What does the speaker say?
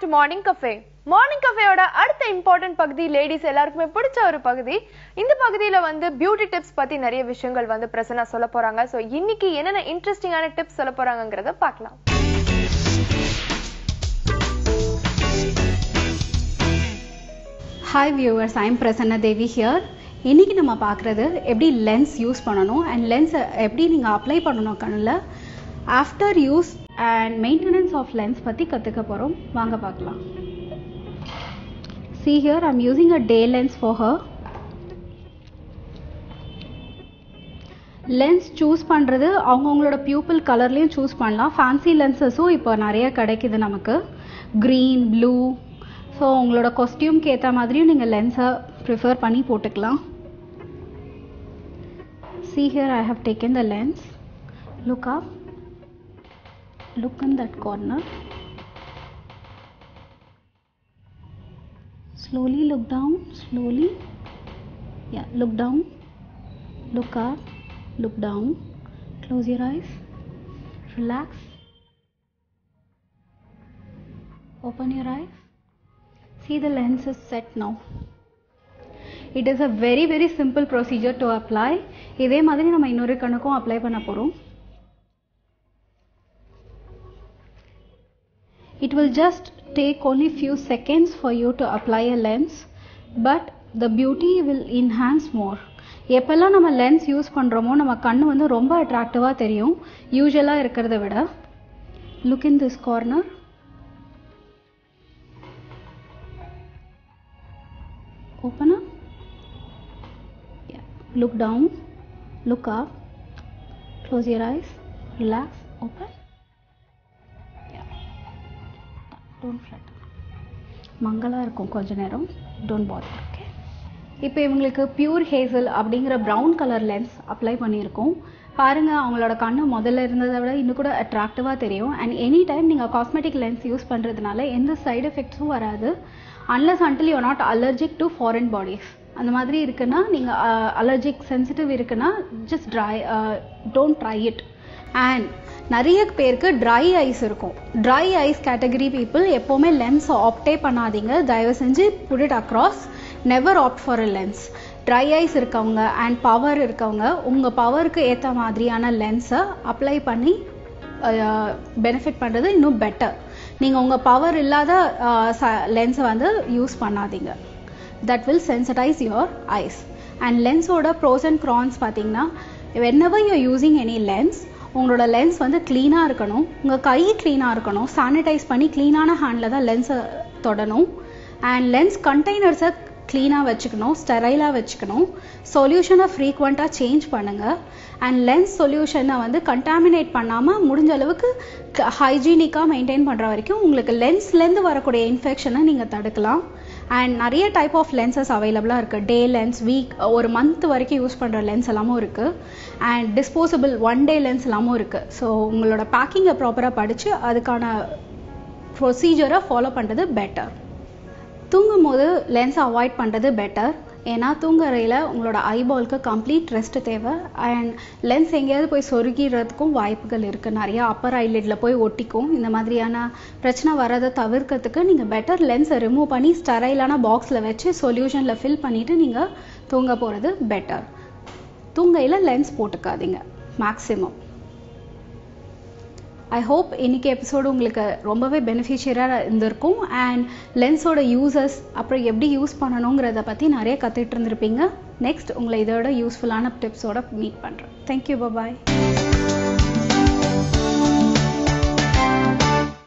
To morning cafe morning கஃபேயோட அடுத்த important பகுதி லேடிஸ் எல்லாருக்குமே பிடிச்ச ஒரு பகுதி இந்த பகுதியில வந்து பியூட்டி டிப்ஸ் பத்தி நிறைய விஷயங்கள் வந்து பிரசன்னா சொல்ல போறாங்க ஸோ இன்னைக்கு என்னென்ன இன்ட்ரெஸ்டிங்கான டிப்ஸ் சொல்ல போறாங்கங்கிறத பார்க்கலாம் hi viewers I'm Prasanna Devi here இன்றைக்கி நம்ம பார்க்குறது எப்படி லென்ஸ் யூஸ் பண்ணணும் அண்ட் லென்ஸை எப்படி நீங்கள் அப்ளை பண்ணணும் கண்ணில் after use and maintenance of lens பற்றி கற்றுக்க போகிறோம் வாங்க பார்க்கலாம் see here i'm using a day lens for her lens choose பண்ணுறது அவங்கவுங்களோட பியூப்பிள் கலர்லேயும் சூஸ் பண்ணலாம் ஃபேன்சி லென்சஸும் இப்போ நிறைய கிடைக்குது நமக்கு க்ரீன் ப்ளூ ஸோ உங்களோட கொஸ்டியூம்க்கு ஏற்ற மாதிரியும் நீங்கள் லென்ஸை ப்ரிஃபர் பண்ணி போட்டுக்கலாம் see here i have taken the lens look up look in that corner slowly look down slowly yeah look down look up look down close your eyes relax open your eyes see the lens is set now it is a very very simple procedure to apply இதே மாதிரி நம்ம இன்னொரு கண்ணுக்கும் apply பண்ண போகிறோம் it will just take only few seconds for you to apply a lens but the beauty will enhance more எப்பெல்லாம் நம்ம lens use பண்ணுறோமோ நம்ம கண்ணு வந்து ரொம்ப அட்ராக்டிவாக தெரியும் யூஸ்வலாக இருக்கிறத விட look in this corner open up yeah. look down look up close your eyes relax open don't flood மங்கலாக இருக்கும் கொஞ்ச நேரம் டோன்ட் பாதர் ஓகே இப்போ இவங்களுக்கு பியூர் ஹேசல் அப்படிங்கிற ப்ரௌன் கலர் லென்ஸ் அப்ளை பண்ணியிருக்கோம் பாருங்கள் அவங்களோட கண்ணு முதல்ல இருந்ததை விட இன்னும் கூட அட்ராக்டிவாக தெரியும் அண்ட் எனி டைம் நீங்கள் காஸ்மெட்டிக் லென்ஸ் யூஸ் பண்ணுறதுனால எந்த சைடு எஃபெக்ட்ஸும் வராது unless until you not allergic to foreign bodies அந்த மாதிரி இருக்குன்னா நீங்கள் அலர்ஜிக் சென்சிட்டிவ் இருக்குன்னா just try don't try it and நிறைய பேருக்கு ட்ரை ஐஸ் இருக்கும் ட்ரை ஐஸ் கேட்டகரி பீப்புள் எப்போவுமே லென்ஸ் ஆப்டே பண்ணாதீங்க தயவு செஞ்சு put across never opt for a lens dry eyes இருக்கவங்க அண்ட் பவர் இருக்கவங்க உங்கள் பவருக்கு ஏற்ற மாதிரியான லென்ஸை அப்ளை பண்ணி பெனிஃபிட் பண்ணுறது இன்னும் பெட்டர் நீங்கள் உங்கள் பவர் இல்லாத லென்ஸை வந்து யூஸ் பண்ணாதீங்க that will sensitize your eyes and லென்ஸோட ப்ரோஸ் அண்ட் க்ரான்ஸ் பார்த்தீங்கன்னா whenever you using any lens உங்களோட லென்ஸ் வந்து க்ளீனாக இருக்கணும் உங்கள் கை க்ளீனாக இருக்கணும் சானிடைஸ் பண்ணி க்ளீனான ஹேண்டில் தான் லென்ஸை தொடணும் அண்ட் லென்ஸ் கண்டெய்னர்ஸை க்ளீனாக வச்சுக்கணும் ஸ்டெரைலாக வச்சுக்கணும் சொல்யூஷனை ஃப்ரீக்வெண்ட்டாக சேஞ்ச் பண்ணுங்கள் அண்ட் லென்ஸ் சொல்யூஷனை வந்து கண்டாமினேட் பண்ணாமல் முடிஞ்ச அளவுக்கு ஹைஜீனிக்காக மெயின்டைன் பண்ணுற வரைக்கும் உங்களுக்கு லென்ஸ்லேருந்து வரக்கூடிய இன்ஃபெக்ஷனை நீங்கள் தடுக்கலாம் அண்ட் நிறைய டைப் ஆஃப் லென்சஸ் அவைலபிளாக இருக்குது டே லென்ஸ் வீக் ஒரு மந்த் வரைக்கும் யூஸ் பண்ணுற லென்ஸ் எல்லாமும் இருக்குது and disposable one day lens எல்லாமும் இருக்குது ஸோ உங்களோட பேக்கிங்கை ப்ராப்பராக படித்து அதுக்கான ப்ரொசீஜரை ஃபாலோ பண்ணுறது பெட்டர் தூங்கும் போது லென்ஸை அவாய்ட் பண்ணுறது பெட்டர் ஏன்னா தூங்குறையில் உங்களோட ஐபால்க்கு கம்ப்ளீட் ரெஸ்ட் தேவை அண்ட் லென்ஸ் எங்கேயாவது போய் சொருகிறதுக்கும் வாய்ப்புகள் இருக்குது நிறையா அப்பர் ஐலிட்டில் போய் ஒட்டிக்கும் இந்த மாதிரியான பிரச்சனை வரதை தவிர்க்கிறதுக்கு நீங்கள் பெட்டர் லென்ஸை ரிமூவ் பண்ணி ஸ்டெரைலான பாக்ஸில் வச்சு சொல்யூஷனில் ஃபில் பண்ணிவிட்டு நீங்கள் தூங்க போகிறது பெட்டர் தூங்கையில் லென்ஸ் போட்டுக்காதீங்க மேக்ஸிமம் ஐ ஹோப் இன்னைக்கு எபிசோடு உங்களுக்கு ரொம்பவே பெனிஃபிஷியராக இருந்திருக்கும் அண்ட் லென்ஸோட யூசஸ் அப்புறம் எப்படி யூஸ் பண்ணணுங்கிறத பற்றி நிறைய கற்றுட்டு இருந்திருப்பீங்க நெக்ஸ்ட் உங்களை இதோட யூஸ்ஃபுல்லான டிப்ஸோட மீட் பண்ணுறேன் தேங்க்யூ பாய்